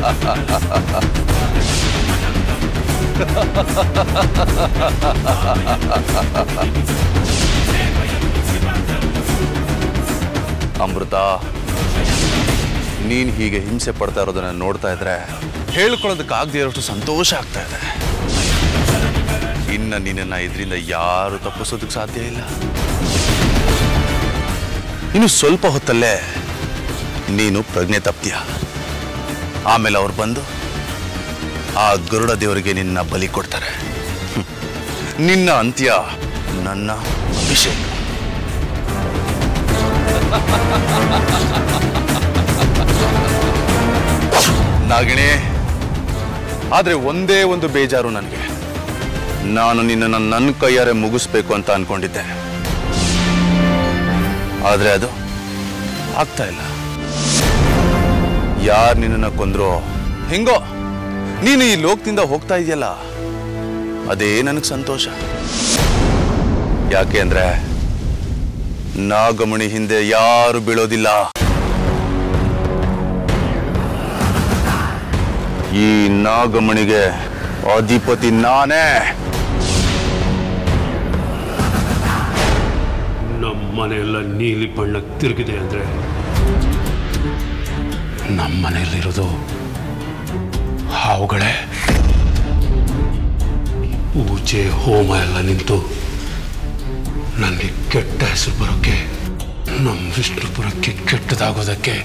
ಅಮೃತ ನೀನ್ ಹೀಗೆ ಹಿಂಸೆ ಪಡ್ತಾ ಇರೋದನ್ನ ನೋಡ್ತಾ ಇದ್ರೆ ಹೇಳ್ಕೊಳ್ಳೋದಕ್ಕಾಗದೇ ಇರೋಷ್ಟು ಸಂತೋಷ ಆಗ್ತಾ ಇದೆ ಇನ್ನ ನಿನ್ನನ್ನ ಇದರಿಂದ ಯಾರು ತಪ್ಪಿಸೋದಕ್ಕೆ ಸಾಧ್ಯ ಇಲ್ಲ ಇನ್ನು ಸ್ವಲ್ಪ ಹೊತ್ತಲ್ಲೇ ನೀನು ಪ್ರಜ್ಞೆ ತಪ್ತೀಯ ಆಮೇಲೆ ಅವ್ರು ಬಂದು ಆ ಗರುಡ ದೇವರಿಗೆ ನಿನ್ನ ಬಲಿ ಕೊಡ್ತಾರೆ ಹ್ಮ್. ನಿನ್ನ ಅಂತ್ಯ ನನ್ನ ಅಭಿಷೇಕ ನಾಗಿಣಿ ಆದ್ರೆ ಒಂದೇ ಒಂದು ಬೇಜಾರು ನನಗೆ ನಾನು ನಿನ್ನನ್ನು ನನ್ನ ಕೈಯಾರೆ ಮುಗಿಸ್ಬೇಕು ಅಂತ ಅನ್ಕೊಂಡಿದ್ದೆ ಆದ್ರೆ ಅದು ಆಗ್ತಾ ಇಲ್ಲ ಯಾರು ನಿನ್ನನ್ನು ಕೊಂದ್ರೋ ಹೆಂಗೋ ನೀನು ಈ ಲೋಕದಿಂದ ಹೋಗ್ತಾ ಇದೆಯಲ್ಲ ಅದೇ ನನಗೆ ಸಂತೋಷ ಯಾಕೆ ಅಂದ್ರೆ ನಾಗಮಣಿ ಹಿಂದೆ ಯಾರು ಬೀಳೋದಿಲ್ಲ ಈ ನಾಗಮಣಿಗೆ ಅಧಿಪತಿ ನಾನೇ ನಮ್ಮ ಮನೆಯೆಲ್ಲ ನೀಲಿ ಬಣ್ಣಕ್ಕೆ ತಿರುಗಿದೆ ಅಂದರೆ ನಮ್ಮ ಮನೆಯಲ್ಲಿರೋದು ಹಾವುಗಳೇ ಪೂಜೆ ಹೋಮ ಎಲ್ಲ ನಿಂತು ನನಗೆ ಕೆಟ್ಟ ಹೆಸರು ಬರೋಕ್ಕೆ ನಮ್ಮ ವಿಷ್ಣುಪುರಕ್ಕೆ ಕೆಟ್ಟದಾಗೋದಕ್ಕೆ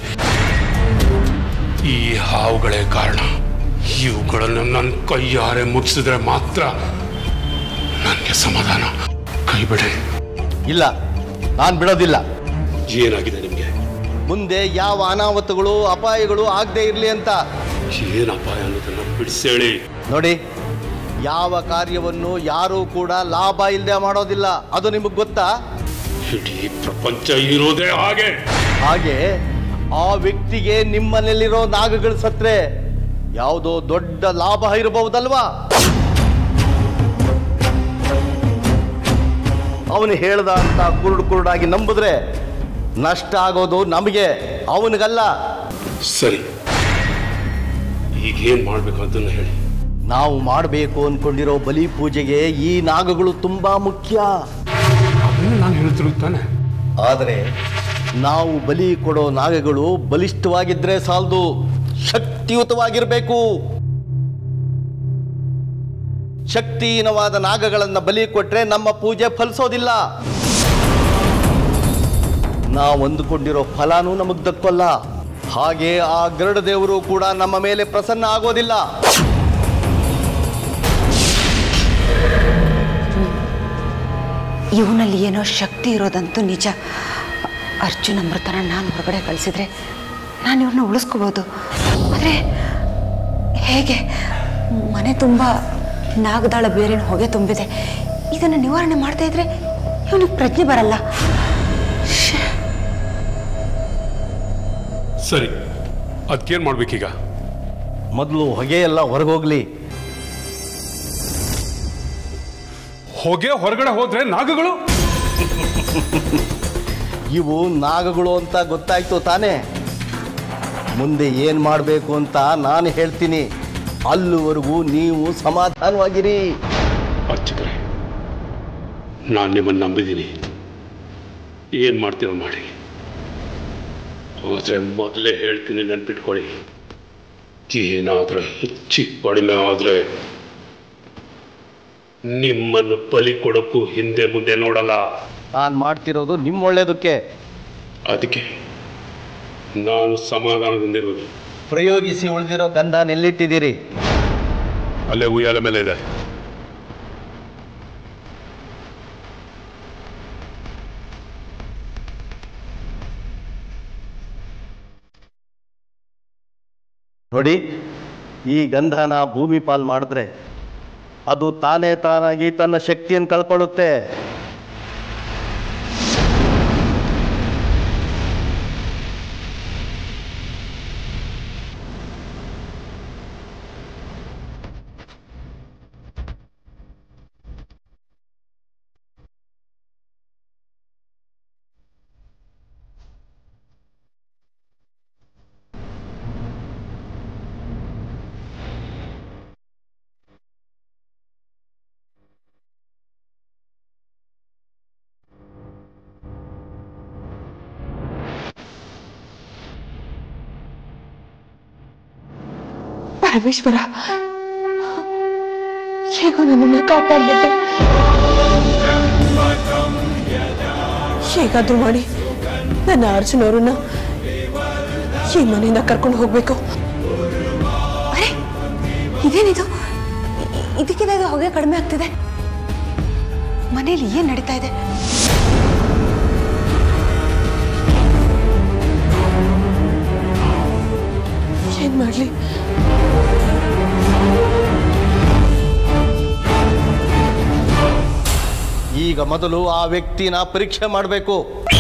ಈ ಹಾವುಗಳೇ ಕಾರಣ ಇವುಗಳನ್ನು ನನ್ನ ಕೈಯಾರೆ ಮುಗಿಸಿದ್ರೆ ಮಾತ್ರ ನನಗೆ ಸಮಾಧಾನ ಕೈ ಬಿಡಿ ಇಲ್ಲ ನಾನು ಬಿಡೋದಿಲ್ಲ ಏನಾಗಿದೆ ನಿಮಗೆ ಮುಂದೆ ಯಾವ ಅನಾಹುತಗಳು ಅಪಾಯಗಳು ಆಗದೆ ಇರಲಿ ಅಂತ ಏನು ಅಪಾಯ ಅನ್ನೋದನ್ನ ಬಿಡಿಸೇಳಿ ನೋಡಿ ಯಾವ ಕಾರ್ಯವನ್ನು ಯಾರೂ ಕೂಡ ಲಾಭ ಇಲ್ಲದೆ ಮಾಡೋದಿಲ್ಲ ಅದು ನಿಮಗೆ ಗೊತ್ತಾ ಇಡೀ ಪ್ರಪಂಚ ಇರೋದೇ ಹಾಗೆ ಹಾಗೆ ಆ ವ್ಯಕ್ತಿಗೆ ನಿಮ್ಮನೇಲಿರೋ ನಾಗಗಳು ಸತ್ರೆ ಯಾವುದೋ ದೊಡ್ಡ ಲಾಭ ಇರಬಹುದಲ್ವಾ ಅವನು ಹೇಳ್ದ ಅಂತ ಕುರುಡು ಕುರುಡಾಗಿ ನಂಬಿದ್ರೆ ನಷ್ಟ ಆಗೋದು ನಮಗೆ ಅವನಿಗಲ್ಲ ಸರಿ ಈಗೇನ್ ಮಾಡ್ಬೇಕು ಅದನ್ನ ಹೇಳಿ ನಾವು ಮಾಡಬೇಕು ಅನ್ಕೊಂಡಿರೋ ಬಲಿ ಪೂಜೆಗೆ ಈ ನಾಗಗಳು ತುಂಬಾ ಮುಖ್ಯ ಅದನ್ನ ನಾನು ಹೇಳ್ತಿರುತ್ತಾನೆ ಆದರೆ ನಾವು ಬಲಿ ಕೊಡೋ ನಾಗಗಳು ಬಲಿಷ್ಠವಾಗಿದ್ರೆ ಸಾಲದು ಶಕ್ತಿಯುತವಾಗಿರಬೇಕು ಶಕ್ತಿಹೀನವಾದ ನಾಗಗಳನ್ನು ಬಲಿ ಕೊಟ್ರೆ ನಮ್ಮ ಪೂಜೆ ಫಲಿಸೋದಿಲ್ಲ ನಾವು ಅಂದುಕೊಂಡಿರೋ ಫಲಾನೂ ನಮಗೆ ದಕ್ಕೋಲ್ಲ ಹಾಗೆ ಆ ಗರುಡ ದೇವರು ಕೂಡ ನಮ್ಮ ಮೇಲೆ ಪ್ರಸನ್ನ ಆಗೋದಿಲ್ಲ ಇವನಲ್ಲಿ ಏನೋ ಶಕ್ತಿ ಇರೋದಂತೂ ನಿಜ ಅರ್ಜುನ್ ಅಮೃತನ ನಾನು ಹೊರಗಡೆ ಕಳಿಸಿದ್ರೆ ನಾನು ಇವ್ರನ್ನ ಉಳಿಸ್ಕೋಬೋದು ಆದರೆ ಹೇಗೆ ಮನೆ ತುಂಬ ನಾಗದಾಳ ಬೇರಿನ ಹೊಗೆ ತುಂಬಿದೆ ಇದನ್ನು ನಿವಾರಣೆ ಮಾಡ್ತಾ ಇದ್ರೆ ಇವನಿಗೆ ಪ್ರಜ್ಞೆ ಬರಲ್ಲ ಶ್ಯೇ. ಸರಿ ಅದಕ್ಕೇನ್ ಮಾಡ್ಬೇಕೀಗ ಮೊದಲು ಹೊಗೆ ಎಲ್ಲ ಹೊರಗೋಗ್ಲಿ ಹೊಗೆ ಹೊರಗಡೆ ಹೋದ್ರೆ ನಾಗಗಳು ಇವು ನಾಗಗಳು ಅಂತ ಗೊತ್ತಾಯ್ತು ತಾನೇ ಮುಂದೆ ಏನು ಮಾಡಬೇಕು ಅಂತ ನಾನು ಹೇಳ್ತೀನಿ ಅಲ್ಲಿವರೆಗೂ ನೀವು ಸಮಾಧಾನವಾಗಿರಿ ಅರ್ಚಕರೇ ನಾನು ನಿಮ್ಮನ್ನು ನಂಬಿದ್ದೀನಿ ಏನು ಮಾಡ್ತೀರೋ ಮಾಡಿ ಆದರೆ ಮೊದಲೇ ಹೇಳ್ತೀನಿ ನೆನ್ಪಿಟ್ಕೊಳ್ಳಿ ಏನಾದರೂ ಹೆಚ್ಚು ಕಡಿಮೆ ಆದರೆ ನಿಮ್ಮನ್ನು ಬಲಿ ಕೊಡೋಕ್ಕೂ ಹಿಂದೆ ಮುಂದೆ ನೋಡಲ್ಲ ನಾನು ಮಾಡ್ತಿರೋದು ನಿಮ್ಮ ಒಳ್ಳೇದಕ್ಕೆ ಅದಕ್ಕೆ ನಾನು ಸಮಾಧಾನದಿಂದಿರೋದು ಪ್ರಯೋಗಿಸಿ ಉಳಿದಿರೋ ಗಂಧ ನೆಲ್ಲಿಟ್ಟಿದ್ದೀರಿ ಅಲ್ಲೇ ಉಯ್ಯಾಲ ಮೇಲೆ ಇದೆ ನೋಡಿ ಈ ಗಂಧನ ಭೂಮಿ ಪಾಲ್ ಮಾಡಿದ್ರೆ ಅದು ತಾನೇ ತಾನಾಗಿ ತನ್ನ ಶಕ್ತಿಯನ್ನು ಕಳ್ಕೊಳ್ಳುತ್ತೆ ಸರ್ವೇಶ್ವರ ಹೇಗೋ ನನ್ನನ್ನು ಕಾಪಾಡ್ಬಿಟ್ಟೆ ಹೇಗಾದ್ರೂ ಮಾಡಿ ನನ್ನ ಅರ್ಜುನ್ ಅವ್ರನ್ನ ಈ ಮನೆಯಿಂದ ಕರ್ಕೊಂಡು ಹೋಗ್ಬೇಕು ಅರೆ ಇದೇನಿದು ಇ- ಇದಕ್ಕಿದಾಗ ಹೊಗೆ ಕಡಿಮೆ ಆಗ್ತಿದೆ ಮನೇಲಿ ಏನ್ ನಡೀತಾ ಇದೆ ಏನ್ ಮಾಡ್ಲಿ ಈಗ ಮೊದಲು ಆ ವ್ಯಕ್ತಿನ ಪರೀಕ್ಷೆ ಮಾಡಬೇಕು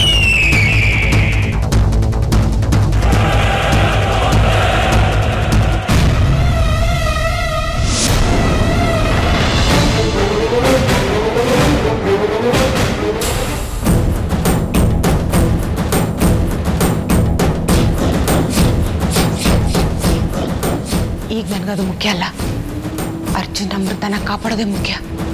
ಈಗ ನನಗದು ಮುಖ್ಯ ಅಲ್ಲ ಅರ್ಜುನ್ ಅಮೃತನ ಕಾಪಾಡೋದೇ ಮುಖ್ಯ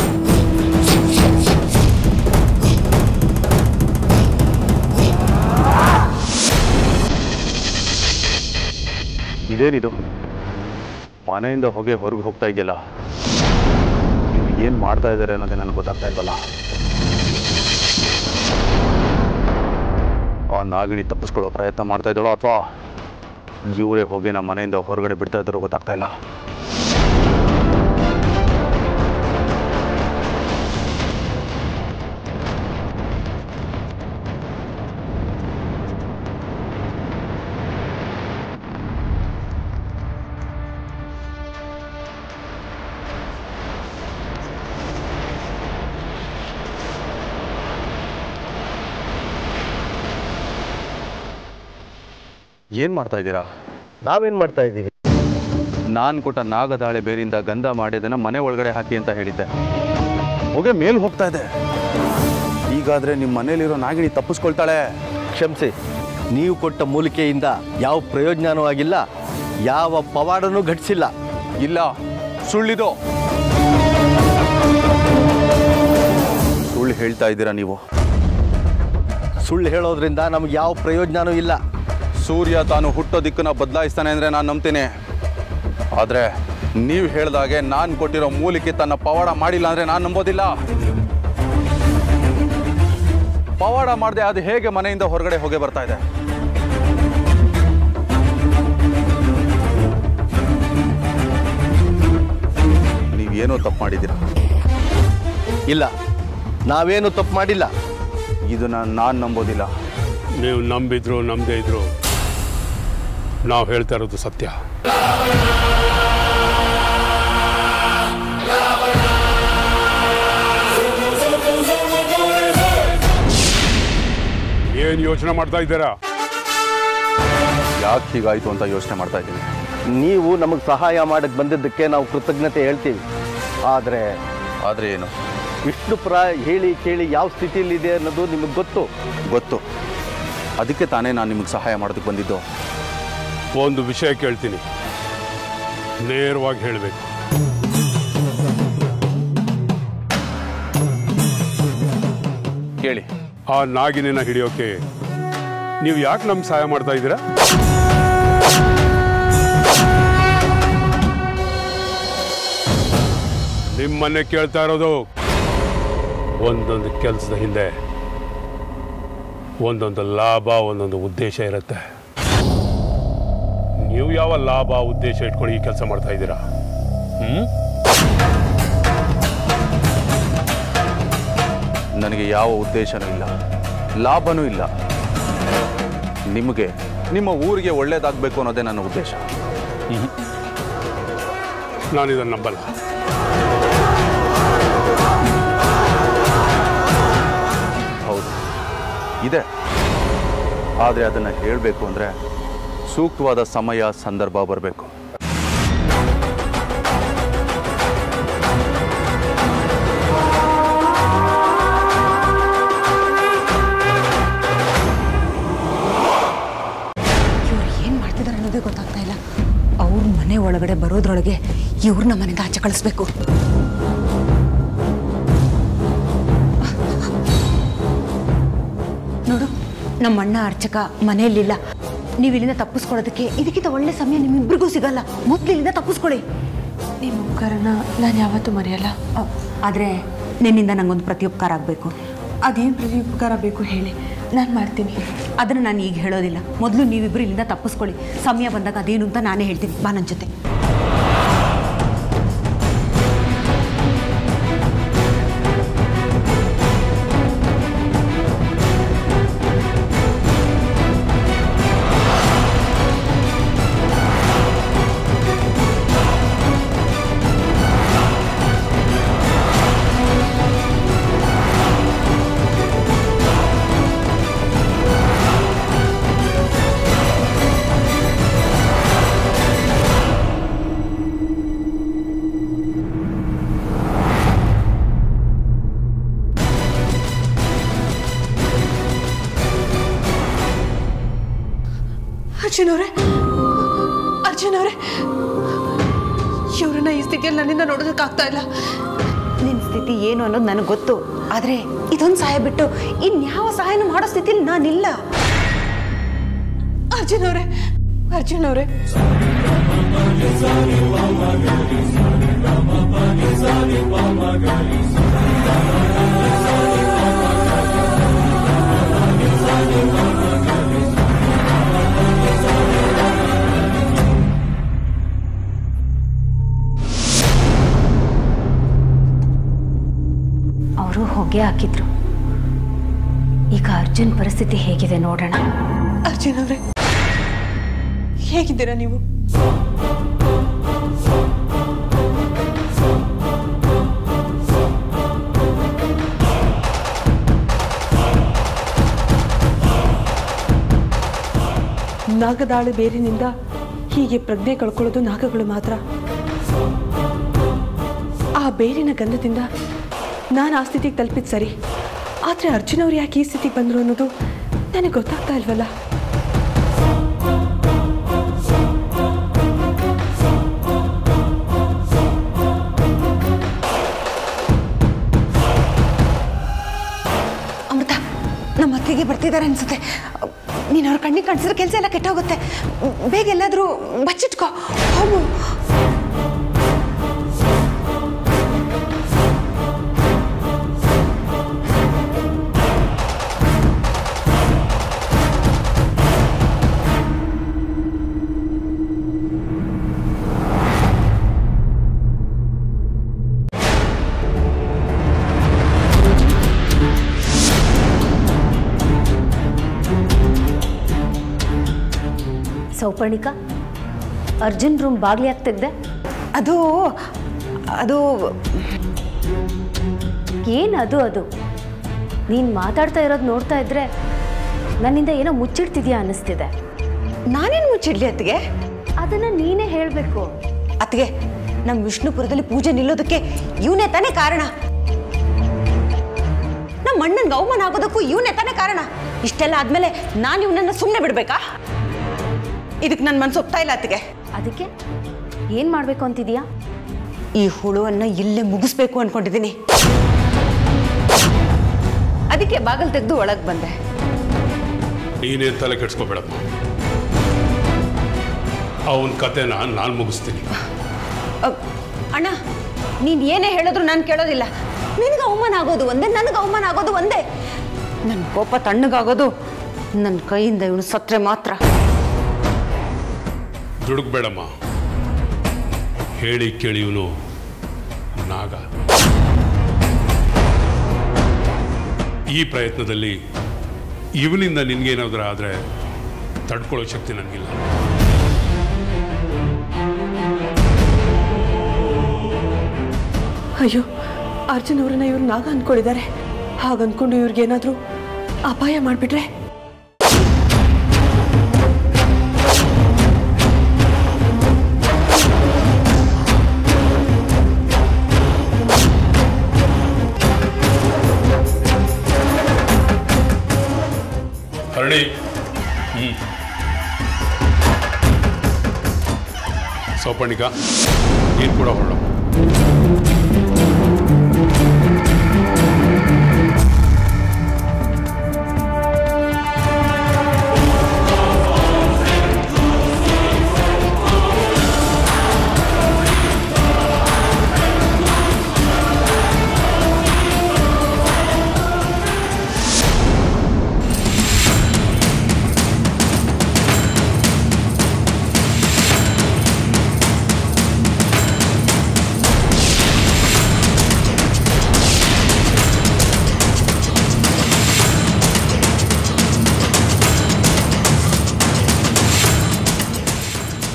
ಇದೇನಿದು ಮನೆಯಿಂದ ಹೊಗೆ ಹೊರಗೆ ಹೋಗ್ತಾ ಇದೆಯಲ್ಲ ಇವ್ರು ಏನು ಮಾಡ್ತಾ ಇದ್ದಾರೆ ಅನ್ನೋದೇ ನನಗೆ ಗೊತ್ತಾಗ್ತಾ ಇಲ್ವಲ್ಲ ಆ ನಾಗಿಣಿ ತಪ್ಪಿಸ್ಕೊಳ್ಳೋ ಪ್ರಯತ್ನ ಮಾಡ್ತಾ ಇದ್ದಾಳೋ ಅಥವಾ ಇವರೇ ಹೋಗಿ ನಮ್ಮ ಮನೆಯಿಂದ ಹೊರಗಡೆ ಬಿಡ್ತಾ ಇದ್ದಾರೋ ಗೊತ್ತಾಗ್ತಾ ಇಲ್ಲ ಏನು ಮಾಡ್ತಾ ಇದ್ದೀರಾ ನಾವೇನ್ ಮಾಡ್ತಾ ಇದ್ದೀವಿ ನಾನು ಕೊಟ್ಟ ನಾಗದಾಳೆ ಬೇರಿಂದ ಗಂಧ ಮಾಡಿ ಅದನ್ನ ಮನೆ ಒಳಗಡೆ ಹಾಕಿ ಅಂತ ಹೇಳಿದ್ದೆ ಹೊಗೆ ಮೇಲ್ ಹೋಗ್ತಾ ಇದೆ ಈಗಾದ್ರೆ ನಿಮ್ಮ ಮನೇಲಿರೋ ನಾಗಿಣಿ ತಪ್ಪಿಸ್ಕೊಳ್ತಾಳೆ ಕ್ಷಮಿಸಿ ನೀವು ಕೊಟ್ಟ ಮೂಲಿಕೆಯಿಂದ ಯಾವ ಪ್ರಯೋಜನವೂ ಆಗಿಲ್ಲ ಯಾವ ಪವಾಡನೂ ಘಟಿಸಿಲ್ಲ ಇಲ್ಲ ಸುಳ್ಳಿದು ಸುಳ್ಳು ಹೇಳ್ತಾ ಇದ್ದೀರಾ ನೀವು ಸುಳ್ಳು ಹೇಳೋದ್ರಿಂದ ನಮ್ಗೆ ಯಾವ ಪ್ರಯೋಜನವೂ ಇಲ್ಲ ಸೂರ್ಯ ತಾನು ಹುಟ್ಟೋ ದಿಕ್ಕನ್ನ ಬದಲಾಯಿಸ್ತಾನೆ ಅಂದರೆ ನಾನು ನಂಬ್ತೀನಿ ಆದರೆ ನೀವು ಹೇಳ್ದಾಗೆ ನಾನು ಕೊಟ್ಟಿರೋ ಮೂಲಿಕೆ ತನ್ನ ಪವಾಡ ಮಾಡಿಲ್ಲ ಅಂದರೆ ನಾನು ನಂಬೋದಿಲ್ಲ ಪವಾಡ ಮಾಡದೆ ಅದು ಹೇಗೆ ಮನೆಯಿಂದ ಹೊರಗಡೆ ಹೋಗಿ ಬರ್ತಾ ಇದೆ ನೀವೇನೋ ತಪ್ಪು ಮಾಡಿದ್ದೀರಾ ಇಲ್ಲ ನಾವೇನು ತಪ್ಪು ಮಾಡಿಲ್ಲ ಇದನ್ನ ನಾನು ನಂಬೋದಿಲ್ಲ ನೀವು ನಂಬಿದ್ರು ನಂಬದೇ ಇದ್ರು ನಾವು ಹೇಳ್ತಾ ಇರೋದು ಸತ್ಯ ಏನ್ ಯೋಚನೆ ಮಾಡ್ತಾ ಇದ್ದೀರಾ ಯಾಕೆ ಹೀಗಾಯ್ತು ಅಂತ ಯೋಚನೆ ಮಾಡ್ತಾ ಇದ್ದೀನಿ ನೀವು ನಮಗೆ ಸಹಾಯ ಮಾಡಕ್ಕೆ ಬಂದಿದ್ದಕ್ಕೆ ನಾವು ಕೃತಜ್ಞತೆ ಹೇಳ್ತೀವಿ ಆದರೆ ಆದರೆ ಏನು ವಿಷ್ಣುಪುರ ಹೇಳಿ ಕೇಳಿ ಯಾವ ಸ್ಥಿತಿಯಲ್ಲಿದೆ ಅನ್ನೋದು ನಿಮಗೆ ಗೊತ್ತು ಗೊತ್ತು ಅದಕ್ಕೆ ತಾನೇ ನಾನು ನಿಮಗೆ ಸಹಾಯ ಮಾಡೋದಕ್ಕೆ ಬಂದಿದ್ದು ಒಂದು ವಿಷಯ ಕೇಳ್ತೀನಿ ನೇರವಾಗಿ ಹೇಳಬೇಕು ಕೇಳಿ ಆ ನಾಗಿನಿನ ಹಿಡಿಯೋಕೆ ನೀವು ಯಾಕೆ ನಮ್ಗೆ ಸಹಾಯ ಮಾಡ್ತಾ ಇದ್ದೀರಾ ನಿಮ್ಮನ್ನೇ ಕೇಳ್ತಾ ಇರೋದು ಒಂದೊಂದು ಕೆಲಸದ ಹಿಂದೆ ಒಂದೊಂದು ಲಾಭ ಒಂದೊಂದು ಉದ್ದೇಶ ಇರುತ್ತೆ ನೀವು ಯಾವ ಲಾಭ ಉದ್ದೇಶ ಇಟ್ಕೊಂಡು ಈ ಕೆಲಸ ಮಾಡ್ತಾ ಇದ್ದೀರಾ ಹ್ಮ್ ನನಗೆ ಯಾವ ಉದ್ದೇಶನೂ ಇಲ್ಲ ಲಾಭನೂ ಇಲ್ಲ ನಿಮಗೆ ನಿಮ್ಮ ಊರಿಗೆ ಒಳ್ಳೇದಾಗಬೇಕು ಅನ್ನೋದೇ ನನ್ನ ಉದ್ದೇಶ ನಾನು ಇದನ್ನು ನಂಬಲ್ಲ ಹೌದು ಇದೆ ಆದರೆ ಅದನ್ನು ಹೇಳಬೇಕು ಅಂದರೆ ಸೂಕ್ತವಾದ ಸಮಯ ಸಂದರ್ಭ ಬರಬೇಕು ಇವ್ರು ಏನ್ ಮಾಡ್ತಿದಾರೆ ಅನ್ನೋದೇ ಗೊತ್ತಾಗ್ತಾ ಇಲ್ಲ ಅವ್ರ ಮನೆ ಒಳಗಡೆ ಬರೋದ್ರೊಳಗೆ ಇವ್ರನ್ನ ಮನೆಯಿಂದ ಆಚೆ ಕಳಿಸ್ಬೇಕು ನೋಡು ನಮ್ಮ ಅಣ್ಣ ಅರ್ಚಕ ಮನೆಯಲ್ಲಿಲ್ಲ ನೀವು ಇಲ್ಲಿಂದ ತಪ್ಪಿಸ್ಕೊಳ್ಳೋದಕ್ಕೆ ಇದಕ್ಕಿಂತ ಒಳ್ಳೆ ಸಮಯ ನಿಮ್ಮಿಬ್ಬರಿಗೂ ಸಿಗಲ್ಲ ಮೊದಲು ಇಲ್ಲಿಂದ ತಪ್ಪಿಸ್ಕೊಳ್ಳಿ ನಿಮ್ಮ ಉಪಕಾರನ ನಾನು ಯಾವತ್ತೂ ಮರೆಯಲ್ಲ ಆದರೆ ನಿನ್ನಿಂದ ನಂಗೊಂದು ಪ್ರತಿಯುಪಕಾರ ಆಗಬೇಕು ಅದೇನು ಪ್ರತಿ ಉಪಕಾರ ಬೇಕು ಹೇಳಿ ನಾನು ಮಾಡ್ತೀನಿ ಅದನ್ನು ನಾನು ಈಗ ಹೇಳೋದಿಲ್ಲ ಮೊದಲು ನೀವಿಬ್ಬರು ಇಲ್ಲಿಂದ ತಪ್ಪಿಸ್ಕೊಳ್ಳಿ ಸಮಯ ಬಂದಾಗ ಅದೇನು ಅಂತ ನಾನೇ ಹೇಳ್ತೀನಿ ಬಾ ನನ್ನ ಜೊತೆ ಅರ್ಜುನ್ ಅವರೇ ಅರ್ಜುನ್ ಅವರೇ ಇವ್ರನ್ನ ಈ ಸ್ಥಿತಿಯಲ್ಲಿ ನನ್ನಿಂದ ನೋಡೋದಕ್ಕಾಗ್ತಾ ಇಲ್ಲ ನಿನ್ನ ಸ್ಥಿತಿ ಏನು ಅನ್ನೋದು ನನಗೆ ಗೊತ್ತು ಆದರೆ ಇದೊಂದು ಸಹಾಯ ಬಿಟ್ಟು ಇನ್ಯಾವ ಸಹಾಯನೂ ಮಾಡೋ ಸ್ಥಿತಿಲಿ ನಾನಿಲ್ಲ ಅರ್ಜುನ್ ಅವರೇ ಅರ್ಜುನ್ ಅವರೇ ಅವರು ಹೊಗೆ ಹಾಕಿದ್ರು ಈಗ ಅರ್ಜುನ್ ಪರಿಸ್ಥಿತಿ ಹೇಗಿದೆ ನೋಡೋಣ ಅರ್ಜುನ್ ಅವರೇ ಹೇಗಿದ್ದೀರಾ ನೀವು ನಾಗದಾಳು ಬೇರಿನಿಂದ ಹೀಗೆ ಪ್ರಜ್ಞೆ ಕಳ್ಕೊಳ್ಳೋದು ನಾಗಗಳು ಮಾತ್ರ ಆ ಬೇರಿನ ಗಂಧದಿಂದ ನಾನು ಆ ಸ್ಥಿತಿಗೆ ತಲುಪಿದ್ ಸರಿ ಆದರೆ ಅರ್ಜುನ್ ಅವ್ರು ಯಾಕೆ ಈ ಸ್ಥಿತಿಗೆ ಬಂದರು ಅನ್ನೋದು ನನಗೆ ಗೊತ್ತಾಗ್ತಾ ಇಲ್ವಲ್ಲ ಅಮೃತ ನಮ್ಮ ಅತ್ತಿಗೆ ಬರ್ತಿದ್ದಾರೆ ಅನ್ಸುತ್ತೆ ನೀನು ಅವ್ರ ಕಣ್ಣಿಗೆ ಕಾಣಿಸಿದ್ರೆ ಕೆಲಸ ಎಲ್ಲ ಕೆಟ್ಟೋಗುತ್ತೆ ಬೇಗ ಎಲ್ಲಾದರೂ ಬಚ್ಚಿಟ್ಕೋ ಹೋಗು ಸೌಪರ್ಣಿಕ ಅರ್ಜುನ್ ರೂಮ್ ಬಾಗ್ಲಿ ಆಗ್ತಿದ್ದೆ ಅದು ಅದು ಏನು ಅದು ಅದು ನೀನು ಮಾತಾಡ್ತಾ ಇರೋದು ನೋಡ್ತಾ ಇದ್ರೆ ನನ್ನಿಂದ ಏನೋ ಮುಚ್ಚಿಡ್ತಿದ್ಯಾ ಅನ್ನಿಸ್ತಿದೆ ನಾನೇನು ಮುಚ್ಚಿಡ್ಲಿ ಅತ್ತಿಗೆ ಅದನ್ನು ನೀನೇ ಹೇಳಬೇಕು ಅತ್ತಿಗೆ ನಮ್ಮ ವಿಷ್ಣುಪುರದಲ್ಲಿ ಪೂಜೆ ನಿಲ್ಲೋದಕ್ಕೆ ಇವನೇ ತಾನೇ ಕಾರಣ ನಮ್ಮ ಅಣ್ಣನ್ಗೆ ಅವಮಾನ ಆಗೋದಕ್ಕೂ ಇವನೇ ತಾನೇ ಕಾರಣ ಇಷ್ಟೆಲ್ಲ ಆದ್ಮೇಲೆ ನಾನು ಇವನನ್ನ ಸುಮ್ಮನೆ ಬಿಡ್ಬೇಕಾ ಇದಕ್ಕೆ ನನ್ನ ಮನಸ್ಸು ಒಪ್ತಾ ಇಲ್ಲ ಅತ್ತಿಗೆ ಅದಕ್ಕೆ ಏನು ಮಾಡಬೇಕು ಅಂತಿದ್ಯಾ ಈ ಹುಳುವನ್ನ ಇಲ್ಲೇ ಮುಗಿಸ್ಬೇಕು ಅನ್ಕೊಂಡಿದ್ದೀನಿ ಅದಕ್ಕೆ ಬಾಗಲ್ ತೆಗೆದು ಒಳಗೆ ಬಂದೆ ನೀನೇನು ತಲೆ ಕೆಡ್ಸ್ಕೊಬೇಡಮ್ಮ ಅವನ ಕತೆನ ನಾನು ಮುಗಿಸ್ತೀನಿ ಅ, ಅಣ್ಣ ನೀನ್ ಏನೇ ಹೇಳಿದ್ರು ನಾನು ಕೇಳೋದಿಲ್ಲ ನಿನಗೆ ಅವಮಾನ ಆಗೋದು ಒಂದೇ ನನಗೆ ಅವಮಾನ ಆಗೋದು ಒಂದೇ ನನ್ನ ಕೋಪ ತಣ್ಣಗಾಗೋದು ನನ್ನ ಕೈಯಿಂದ ಇವನು ಸತ್ರೆ ಮಾತ್ರ ದುಡುಕ್ಬೇಡಮ್ಮ ಹೇಳಿ ಕೇಳಿ ಇವನು ನಾಗ ಈ ಪ್ರಯತ್ನದಲ್ಲಿ ಇವನಿಂದ ನಿನ್ಗೇನಾದ್ರೂ ಆದರೆ ತಡ್ಕೊಳ್ಳೋ ಶಕ್ತಿ ನನಗಿಲ್ಲ ಅಯ್ಯೋ ಅರ್ಜುನ್ ಅವರನ್ನ ಇವ್ರು ನಾಗ ಅನ್ಕೊಂಡಿದ್ದಾರೆ ಹಾಗ ಅನ್ಕೊಂಡು ಇವ್ರಿಗೇನಾದ್ರೂ ಅಪಾಯ ಮಾಡಿಬಿಟ್ರೆ ಹರಡಿ ಹ್ಞೂ ಸೌಪರ್ಣಿಕ ನೀನು ಕೂಡ ಹೊರಡು ಅಯ್ಯೋ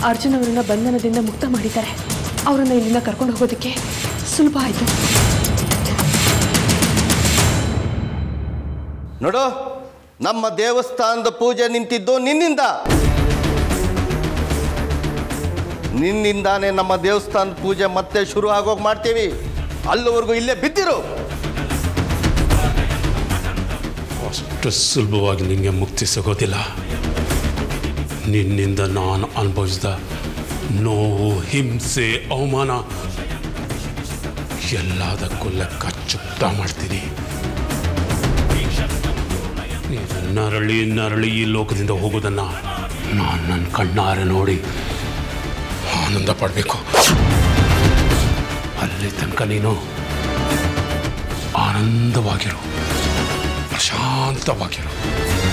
ಅರ್ಜುನ್ ಅವರನ್ನ ಬಂಧನದಿಂದ ಮುಕ್ತ ಮಾಡಿದ್ದಾರೆ ಅವರನ್ನ ಇಲ್ಲಿಂದ ಕರ್ಕೊಂಡು ಹೋಗೋದಕ್ಕೆ ಸುಲಭ ಆಯಿತು ನೋಡು ನಮ್ಮ ದೇವಸ್ಥಾನದ ಪೂಜೆ ನಿಂತಿದ್ದು ನಿನ್ನಿಂದ ನಿನ್ನಿಂದಾನೇ ನಮ್ಮ ದೇವಸ್ಥಾನದ ಪೂಜೆ ಮತ್ತೆ ಶುರು ಆಗೋಗಿ ಮಾಡ್ತೀವಿ ಅಲ್ಲಿವರೆಗೂ ಇಲ್ಲೇ ಬಿದ್ದಿರು ಅಷ್ಟು ಸುಲಭವಾಗಿ ನಿಮಗೆ ಮುಕ್ತಿ ಸಿಗೋದಿಲ್ಲ ನಿನ್ನಿಂದ ನಾನು ಅನುಭವಿಸಿದ ನೋವು ಹಿಂಸೆ ಅವಮಾನ ಎಲ್ಲದಕ್ಕೂ ಲೆಕ್ಕ ಚುಕ್ತ ಮಾಡ್ತೀನಿ ನೀನು ನರಳಿ ನರಳಿ ಈ ಲೋಕದಿಂದ ಹೋಗೋದನ್ನ ನಾನು ನನ್ನ ಕಣ್ಣಾರೆ ನೋಡಿ ಆನಂದ ಪಡಬೇಕು ಅಲ್ಲಿ ತನಕ ನೀನು ಆನಂದವಾಗಿರು ಪ್ರಶಾಂತವಾಗಿರು